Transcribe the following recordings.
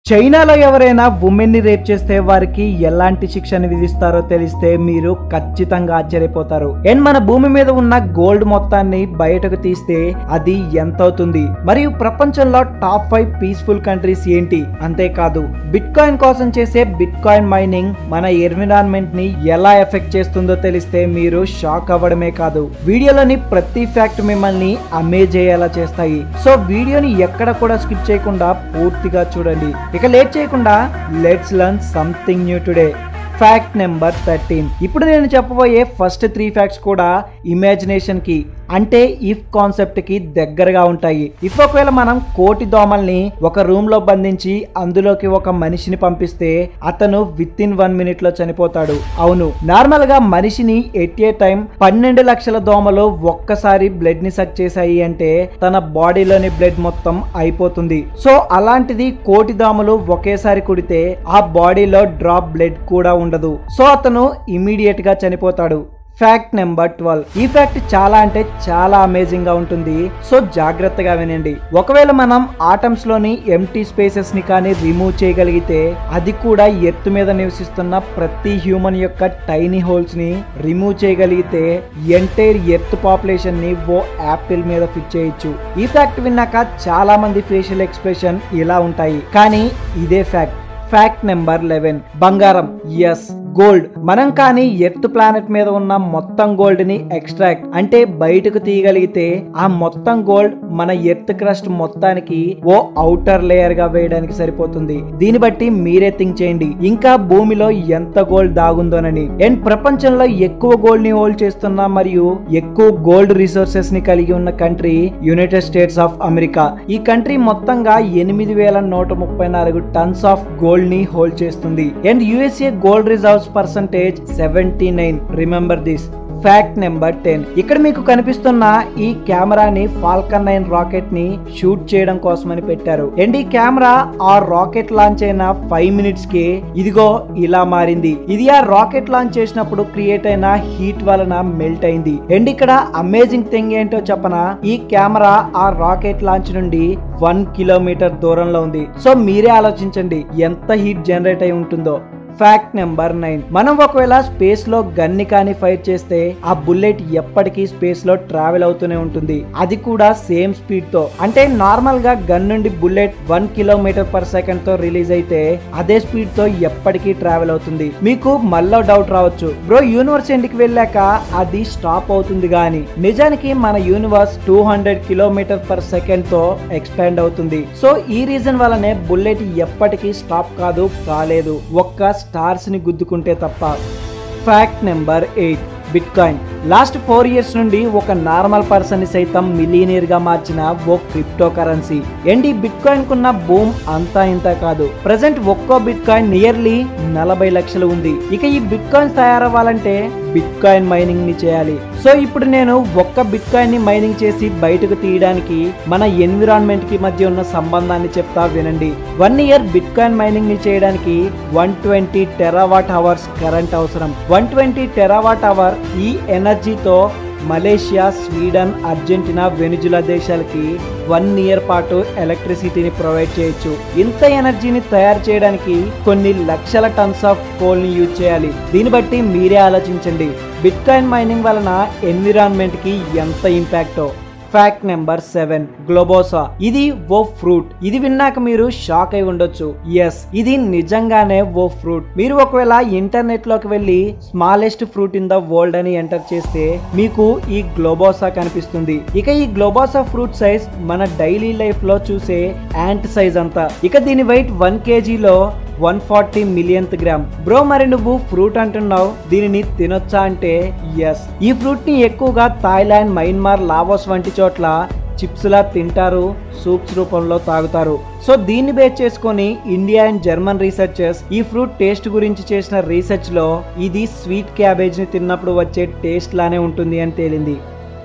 చైనాలో ఎవరైనా ఉమెన్ ని రేప్ చేస్తే వారికి ఎలాంటి శిక్షను విధిస్తారో తెలిస్తే మీరు ఖచ్చితంగా ఆశ్చర్యపోతారు అండ్ మన భూమి మీద ఉన్న గోల్డ్ మొత్తాన్ని బయటకు తీస్తే అది ఎంత అవుతుంది మరియు ప్రపంచంలో టాప్ ఫైవ్ పీస్ఫుల్ కంట్రీస్ ఏంటి అంతేకాదు బిట్ కాయిన్ కోసం చేసే బిట్ కాయిన్ మైనింగ్ మన ఎన్విరాన్మెంట్ ని ఎలా ఎఫెక్ట్ చేస్తుందో తెలిస్తే మీరు షాక్ అవ్వడమే కాదు వీడియోలోని ప్రతి ఫ్యాక్ట్ మిమ్మల్ని అమేజ్ అయ్యేలా చేస్తాయి సో వీడియోని ఎక్కడ కూడా స్కిప్ చేయకుండా పూర్తిగా చూడండి ఇక లేట్ చేయకుండా let's learn something new today fact number thirteen ఇప్పుడు నేను చెప్పబోయే ఫస్ట్ త్రీ ఫ్యాక్ట్స్ కూడా ఇమాజినేషన్ కి అంటే ఇఫ్ కాన్సెప్ట్ కి దగ్గరగా ఉంటాయి ఇఫ్ ఒకవేళ మనం కోటి దోమల్ని ఒక రూమ్ లో బంధించి అందులోకి ఒక మనిషిని పంపిస్తే అతను విత్ ఇన్ వన్ మినిట్ లో చనిపోతాడు అవును నార్మల్ గా మనిషిని ఎట్ ఏ టైం పన్నెండు లక్షల దోమలు ఒక్కసారి బ్లడ్ ని సక్ చేశాయి అంటే తన బాడీలోని బ్లడ్ మొత్తం అయిపోతుంది సో అలాంటిది కోటి దోమలు ఒకేసారి కుడితే ఆ బాడీలో డ్రాప్ బ్లడ్ కూడా ఉండదు సో అతను ఇమీడియట్ గా చనిపోతాడు ఫ్యాక్ట్ నెంబర్ ట్వెల్వ్ ఈ ఫ్యాక్ట్ చాలా అంటే చాలా అమేజింగ్ గా ఉంటుంది సో జాగ్రత్తగా వినండి ఒకవేళ మనం ఆటమ్స్ లోని ఎంటీ స్పేసెస్ ని కానీ రిమూవ్ చేయగలిగితే అది కూడా ఎర్త్ మీద నివసిస్తున్న ప్రతి హ్యూమన్ యొక్క టైనీ హోల్స్ ని రిమూవ్ చేయగలిగితే ఎంటైర్ ఎర్త్ పాపులేషన్ ని ఓ యాపిల్ మీద ఫిట్ చేయొచ్చు ఈ ఫ్యాక్ట్ విన్నాక చాలా మంది ఫేషియల్ ఎక్స్ప్రెషన్ ఇలా ఉంటాయి కానీ ఇదే ఫ్యాక్ట్ ఫ్యాక్ట్ నెంబర్ లెవెన్ బంగారం ఎస్ గోల్డ్ మనం కానీ ఎర్త్ ప్లానెట్ మీద ఉన్న మొత్తం గోల్డ్ ని ఎక్స్ట్రాక్ట్ అంటే బయటకు తీయగలిగితే ఆ మొత్తం గోల్డ్ మన ఎర్త్ క్రస్ట్ మొత్తానికి ఓ అవుటర్ లేయర్ గా వేయడానికి సరిపోతుంది దీన్ని బట్టి మీరే థింక్ చేయండి ఇంకా భూమిలో ఎంత గోల్డ్ దాగుందోనని అండ్ ప్రపంచంలో ఎక్కువ గోల్డ్ ని హోల్డ్ చేస్తున్న మరియు ఎక్కువ గోల్డ్ రిసోర్సెస్ ని కలిగి ఉన్న country United States of America ఈ కంట్రీ మొత్తంగా ఎనిమిది వేల నూట ముప్పై నాలుగు టన్స్ ఆఫ్ గోల్డ్ ని హోల్డ్ చేస్తుంది and USA gold reserves percentage seventy nine remember this fact number ten ఇక్కడ మీకు కనిపిస్తున్న ఈ కెమెరాని ఫాల్కన్ నైన్ రాకెట్ ని షూట్ చేయడం కోసమని పెట్టారు అండ్ ఈ కెమెరా ఆ రాకెట్ లాంచ్ అయిన ఫైవ్ మినిట్స్ కి ఇదిగో ఇలా మారింది ఇది ఆ రాకెట్ లాంచ్ చేసినప్పుడు క్రియేట్ అయిన హీట్ వలన మెల్ట్ అయింది అండ్ ఇక్కడ అమేజింగ్ థింగ్ ఏంటో చెప్పనా ఈ కెమెరా ఆ రాకెట్ లాంచ్ నుండి వన్ కిలోమీటర్ దూరంలో ఉంది సో మీరే ఆలోచించండి ఎంత హీట్ జనరేట్ అయి ఉంటుందో ఫ్యాక్ట్ నెంబర్ నైన్ మనం ఒకవేళ స్పేస్ లో గన్ని కానీ ఫైర్ చేస్తే ఆ బుల్లెట్ ఎప్పటికీ స్పేస్ లో ట్రావెల్ అవుతూనే ఉంటుంది అది కూడా సేమ్ స్పీడ్ తో అంటే నార్మల్ గా గన్ నుండి bullet one kilometer per second తో రిలీజ్ అయితే అదే స్పీడ్ తో ఎప్పటికీ ట్రావెల్ అవుతుంది మీకు మళ్ళీ డౌట్ రావచ్చు బ్రో యూనివర్స్ ఎండ్కి వెళ్ళాక అది స్టాప్ అవుతుంది గాని నిజానికి మన universe two hundred kilometer per second తో ఎక్స్పాండ్ అవుతుంది సో ఈ రీజన్ వల్లనే బుల్లెట్ ఎప్పటికీ స్టాప్ కాదు కాలేదు ఒక్క స్టార్స్ ని గుద్దుకుంటే తప్ప fact number eight bitcoin last four years నుండి ఒక నార్మల్ పర్సన్ ని సైతం మిలీనియర్ గా మార్చిన ఓ క్రిప్టో కరెన్సీ అండ్ ఈ బిట్ కాయిన్ కున్న బూమ్ అంతా ఇంత కాదు ప్రజెంట్ ఒక్కో బిట్ కాయిన్ నియర్లీ నలభై లక్షలు ఉంది ఇక ఈ బిట్ కాయిన్స్ తయారవ్వాలంటే బిట్ కాయిన్ మైనింగ్ ని చేయాలి సో ఇప్పుడు నేను ఒక్క బిట్ కాయిన్ ని మైనింగ్ చేసి బయటకు తీయడానికి మన ఎన్విరాన్మెంట్ కి మధ్య ఉన్న సంబంధాన్ని చెప్తా వినండి one year bitcoin mining ని చేయడానికి one twenty terawatt hours current అవసరం వన్ ట్వంటీ టెరావాట్ అవర్ ఈ ఎనర్జీతో మలేషియా స్వీడన్ అర్జెంటీనా వెనుజులా దేశాలకి వన్ ఇయర్ పాటు ఎలక్ట్రిసిటీని ప్రొవైడ్ చేయొచ్చు ఇంత ఎనర్జీని తయారు చేయడానికి కొన్ని లక్షల టన్స్ ఆఫ్ కోల్ ని యూజ్ చేయాలి దీన్ని బట్టి మీరే ఆలోచించండి బిట్ కాయిన్ మైనింగ్ వలన ఎన్విరాన్మెంట్ కి ఎంత ఇంపాక్టో ఫ్యాక్ట్ నెంబర్ సెవెన్ గ్లోబోసా ఇది ఓ ఫ్రూట్ ఇది విన్నాక మీరు షాక్ అయి ఉండొచ్చు ఎస్ ఇది నిజంగానే ఓ ఫ్రూట్ మీరు ఒకవేళ ఇంటర్నెట్ లోకి వెళ్ళి smallest fruit in the world అని ఎంటర్ చేస్తే మీకు ఈ గ్లోబోసా కనిపిస్తుంది ఇక ఈ గ్లోబోసా ఫ్రూట్ సైజ్ మన డైలీ లైఫ్ లో చూసే యాంట్ సైజ్ అంతా ఇక దీని వెయిట్ వన్ కేజీలో one forty millionth gram bro మరి నువ్వు ఫ్రూట్ అంటున్నావు దీనిని తినొచ్చా అంటే ఎస్ ఈ ఫ్రూట్ ని ఎక్కువగా థాయిలాండ్ మయన్మార్ లావోస్ వంటి చోట్ల చిప్స్ లా తింటారు సూప్స్ రూపంలో తాగుతారు సో దీన్ని బేస్ చేసుకొని ఇండియా అండ్ జర్మన్ రీసెర్చర్స్ ఈ ఫ్రూట్ టేస్ట్ గురించి చేసిన రీసెర్చ్ లో ఇది స్వీట్ క్యాబేజ్ ని తిన్నప్పుడు వచ్చే టేస్ట్ లానే ఉంటుంది అని తేలింది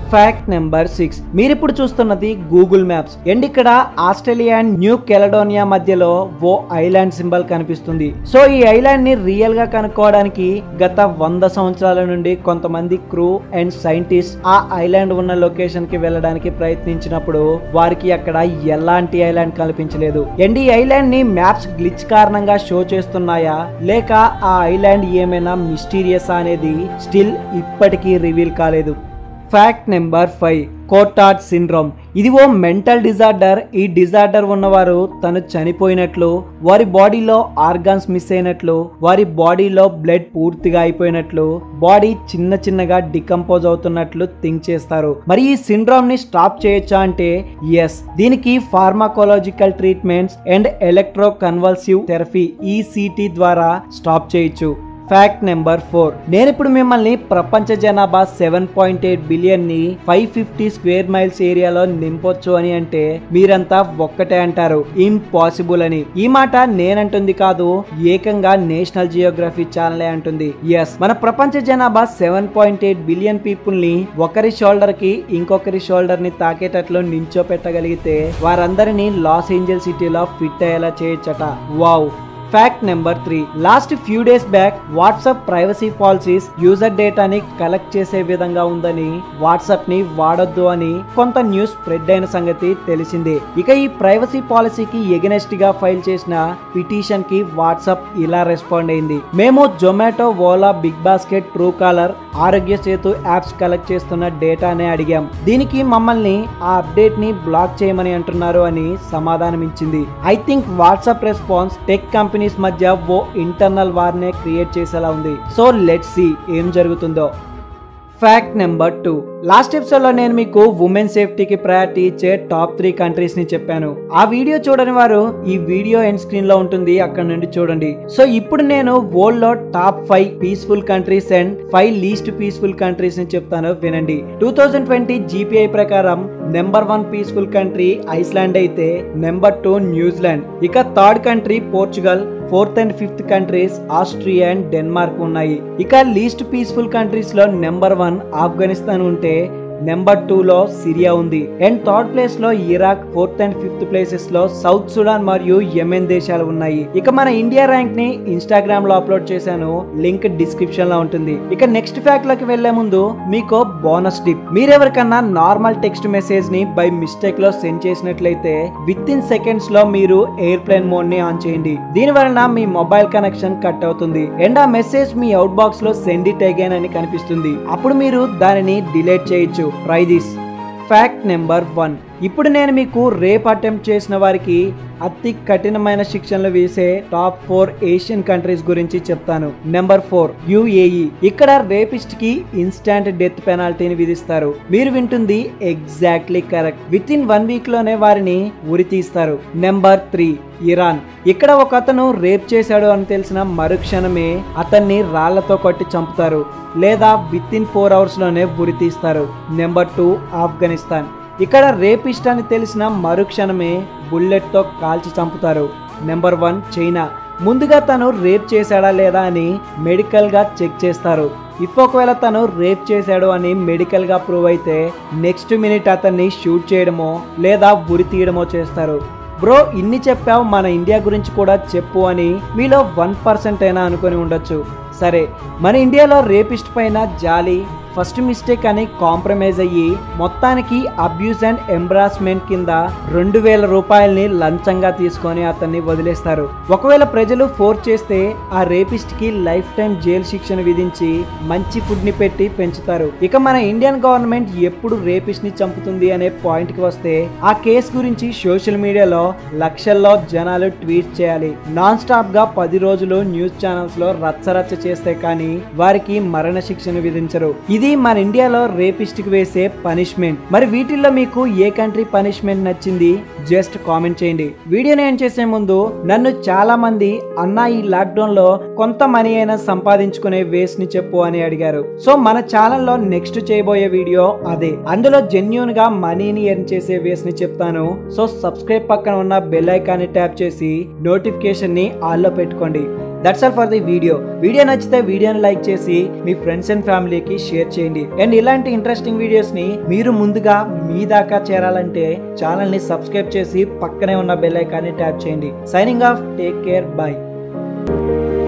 ఫ్యాక్ట్ నెంబర్ సిక్స్ మీరు ఇప్పుడు చూస్తున్నది గూగుల్ మ్యాప్స్ అండ్ ఇక్కడ ఆస్ట్రేలియా అండ్ న్యూ కెలడోనియా మధ్యలో ఓ ఐలాండ్ సింబల్ కనిపిస్తుంది సో ఈ ఐలాండ్ ని రియల్ గా కనుక్కోవడానికి గత వంద సంవత్సరాల నుండి కొంతమంది క్రూ అండ్ సైంటిస్ట్ ఆ ఐలాండ్ ఉన్న లొకేషన్ కి వెళ్ళడానికి ప్రయత్నించినప్పుడు వారికి అక్కడ ఎలాంటి ఐలాండ్ కనిపించలేదు అండ్ ఈ ఐలాండ్ ని మ్యాప్స్ గ్లిచ్ కారణంగా షో చేస్తున్నాయా లేక ఆ ఐలాండ్ ఏమైనా మిస్టీరియస్ అనేది స్టిల్ ఇప్పటికీ రివీల్ కాలేదు fact number five Cotard syndrome ఇది ఓ మెంటల్ డిజార్డర్ ఈ డిజార్డర్ ఉన్నవారు తను చనిపోయినట్లు వారి బాడీలో ఆర్గాన్స్ మిస్ అయినట్లు వారి బాడీలో బ్లడ్ పూర్తిగా అయిపోయినట్లు బాడీ చిన్న చిన్నగా డికంపోజ్ అవుతున్నట్లు థింక్ చేస్తారు మరి ఈ సిండ్రోమ్ ని స్టాప్ చేయొచ్చా అంటే ఎస్ దీనికి pharmacological treatments and electro convulsive therapy ECT ద్వారా స్టాప్ చేయొచ్చు ఫ్యాక్ట్ నెంబర్ ఫోర్ నేను ఇప్పుడు మిమ్మల్ని ప్రపంచ జనాభా సెవెన్ పాయింట్ ఎయిట్ బిలియన్ ని ఫైవ్ ఫిఫ్టీ స్క్వేర్ మైల్స్ ఏరియాలో నింపొచ్చు అని అంటే మీరంతా ఒక్కటే అంటారు ఇంపాసిబుల్ అని ఈ మాట నేనంటుంది కాదు ఏకంగా నేషనల్ జియోగ్రఫీ ఛానలే అంటుంది ఎస్ మన ప్రపంచ జనాభా seven point eight billion people ని ఒకరి షోల్డర్ కి ఇంకొకరి షోల్డర్ ని తాకేటట్లు నించోపెట్టగలిగితే వారందరినీ లాస్ ఏంజల్ సిటీలో ఫిట్ అయ్యేలా చేయొచ్చట wow fact number three last few days back WhatsApp privacy policies user డేటాని కలెక్ట్ చేసే విధంగా ఉందని వాట్సాప్ ని వాడొద్దు అని కొంత న్యూస్ స్ప్రెడ్ అయిన సంగతి తెలిసిందే ఇక ఈ ప్రైవసీ పాలసీకి ఎగనెస్ట్ గా ఫైల్ చేసిన పిటిషన్ కి వాట్సాప్ ఇలా రెస్పాండ్ అయింది మేము Zomato Ola big basket true caller Aarogya Setu apps collect చేస్తున్న డేటానే అడిగాం దీనికి మమ్మల్ని ఆ అప్డేట్ ని బ్లాక్ చేయమని అంటున్నారు అని సమాధానం ఇచ్చింది I think WhatsApp response tech companies మధ్య ఓ ఇంటర్నల్ వార్ నే క్రియేట్ చేసేలా ఉంది సో లెట్ సి ఏం జరుగుతుందో fact number two last episode లో నేను మీకు ఉమెన్ సేఫ్టీకి ప్రయారిటీ ఇచ్చే టాప్ త్రీ కంట్రీస్ ని చెప్పాను ఆ వీడియో చూడని వారు ఈ వీడియో ఎండ్ స్క్రీన్ లో ఉంటుంది అక్కడ నుండి చూడండి సో ఇప్పుడు నేను వరల్డ్ లో top five peaceful countries and five least peaceful countries ని చెప్తాను వినండి టూ థౌజండ్ ట్వంటీ జీపీఐ ప్రకారం number one peaceful country Iceland అయితే నెంబర్ టూ న్యూజిలాండ్ ఇక third country Portugal fourth and fifth countries Austria and Denmark ఉన్నాయి ఇక least peaceful countries లో number one Afghanistan ఉంటే నెంబర్ టూ లో సిరియా ఉంది and third place లో Iraq fourth and fifth places లో సౌత్ సుడాన్ మరియు యెమెన్ దేశాలు ఉన్నాయి ఇక మన ఇండియా ర్యాంక్ ని ఇన్స్టాగ్రామ్ లో అప్లోడ్ చేశాను లింక్ డిస్క్రిప్షన్ లో ఉంటుంది ఇక నెక్స్ట్ ఫ్యాక్ట్ లోకి వెళ్లే ముందు మీకు బోనస్ టిప్ మీరెవరికన్నా నార్మల్ టెక్స్ట్ మెసేజ్ ని బై మిస్టేక్ లో సెండ్ చేసినట్లయితే విత్ ఇన్ సెకండ్స్ లో మీరు ఎయిర్ ప్లేన్ మోడ్ ని ఆన్ చేయండి దీని వలన మీ మొబైల్ కనెక్షన్ కట్ అవుతుంది అండ్ ఆ మెసేజ్ మీ అవుట్ బాక్స్ లో సెండ్ ఇట్ అగైన్ అని కనిపిస్తుంది అప్పుడు మీరు దానిని డిలీట్ చేయొచ్చు try this fact number one ఇప్పుడు నేను మీకు రేప్ అటెంప్ట్ చేసిన వారికి అతి కఠినమైన శిక్షణలు వేసే టాప్ ఫోర్ ఏషియన్ కంట్రీస్ గురించి చెప్తాను నెంబర్ ఫోర్ యుఏఈ ఇక్కడ రేపిస్ట్ కి ఇన్స్టాంట్ డెత్ పెనాల్టీని విధిస్తారు మీరు వింటుంది exactly correct within one week లోనే వారిని ఉరి తీస్తారు నెంబర్ త్రీ ఇరాన్ ఇక్కడ ఒక అతను రేప్ చేశాడు అని తెలిసిన మరుక్షణమే అతన్ని రాళ్లతో కొట్టి చంపుతారు లేదా విత్ ఇన్ ఫోర్ అవర్స్ లోనే ఉరి తీస్తారు నెంబర్ టూ ఆఫ్ఘనిస్తాన్ ఇక్కడ రేపిస్ట్ అని తెలిసిన మరుక్షణమే బుల్లెట్తో కాల్చి చంపుతారు నెంబర్ వన్ చైనా ముందుగా తను రేప్ చేశాడా లేదా అని మెడికల్గా చెక్ చేస్తారు ఇఫ్ ఒకవేళ తను రేప్ చేశాడు అని మెడికల్గా ప్రూవ్ అయితే నెక్స్ట్ మినిట్ అతన్ని షూట్ చేయడమో లేదా ఉరి తీయడమో చేస్తారు బ్రో ఇన్ని చెప్పావు మన ఇండియా గురించి కూడా చెప్పు అని మీలో వన్ పర్సెంట్ అయినా అనుకొని ఉండొచ్చు సరే మన ఇండియాలో రేపిస్ట్ పైన జాలి ఫస్ట్ మిస్టేక్ అని కాంప్రమైజ్ అయ్యి మొత్తానికి అబ్యూస్ అండ్ ఎంబ్రాస్మెంట్ కింద రెండు వేల రూపాయల్ని లంచంగా తీసుకొని అతన్ని వదిలేస్తారు ఒకవేళ ప్రజలు ఫోర్స్ చేస్తే ఆ రేపిస్ట్ కి లైఫ్ టైం జైలు శిక్షను విధించి మంచి ఫుడ్ ని పెట్టి పెంచుతారు ఇక మన ఇండియన్ గవర్నమెంట్ ఎప్పుడు రేపిస్ట్ ని చంపుతుంది అనే పాయింట్ కి వస్తే ఆ కేసు గురించి సోషల్ మీడియాలో లక్షల్లో జనాలు ట్వీట్ చేయాలి నాన్ స్టాప్ గా పది రోజులు న్యూస్ ఛానల్స్ లో రచ్చరచ్చ చేస్తే కానీ వారికి మరణ శిక్షను విధించరు ఇది మన ఇండియాలో రేపిస్ట్ కి వేసే పనిష్మెంట్ మరి వీటిల్లో మీకు ఏ కంట్రీ పనిష్మెంట్ నచ్చింది జస్ట్ కామెంట్ చేయండి వీడియోని ఏం చేసే ముందు నన్ను చాలా మంది అన్న ఈ లాక్డౌన్ లో కొంత మనీ అయినా సంపాదించుకునే వేస్ ని చెప్పు అని అడిగారు సో మన ఛానల్లో నెక్స్ట్ చేయబోయే వీడియో అదే అందులో జెన్యున్ గా మనీని ఎర్న్ చేసే వేస్ ని చెప్తాను సో సబ్స్క్రైబ్ పక్కన ఉన్న బెల్ ఐకాన్ని ట్యాప్ చేసి నోటిఫికేషన్ ని ఆల్లో పెట్టుకోండి that's all for the video video నచ్చితే వీడియోని లైక్ చేసి మీ ఫ్రెండ్స్ అండ్ ఫ్యామిలీకి షేర్ చేయండి అండ్ ఇలాంటి ఇంట్రెస్టింగ్ వీడియోస్ ని మీరు ముందుగా మీ దాకా చేరాలంటే ఛానల్ ని సబ్స్క్రైబ్ చేసి పక్కనే ఉన్న బెల్ ఐకాన్ని ట్యాప్ చేయండి signing off take care by